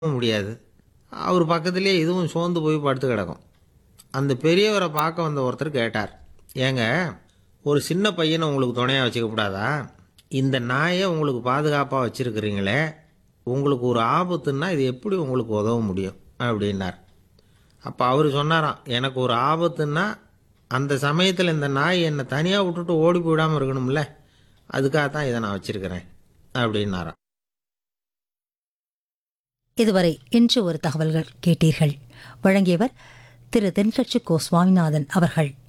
முடியாது அவர் பக்கத்திலே இதுவும் சோர்ந்து போய் படுத்து கிடக்கும் அந்த பெரியவரை பார்க்க வந்த ஒருத்தர் கேட்டார் ஏங்க ஒரு சின்ன பையனை உங்களுக்கு துணையாக வச்சுக்க கூடாதா இந்த நாயை உங்களுக்கு பாதுகாப்பாக வச்சுருக்கிறீங்களே உங்களுக்கு ஒரு ஆபத்துன்னா இது எப்படி உங்களுக்கு உதவ முடியும் அப்படின்னார் அப்போ அவர் சொன்னாராம் எனக்கு ஒரு ஆபத்துன்னா அந்த சமயத்தில் இந்த நாய் என்னை தனியாக விட்டுட்டு ஓடி போயிடாமல் இருக்கணும்ல அதுக்காக தான் இதை நான் வச்சுருக்கிறேன் அப்படின்னாராம் இதுவரை இன்று ஒரு தகவல்கள் கேட்டீர்கள் வழங்கியவர் திரு தென்கட்சி கோ சுவாமிநாதன் அவர்கள்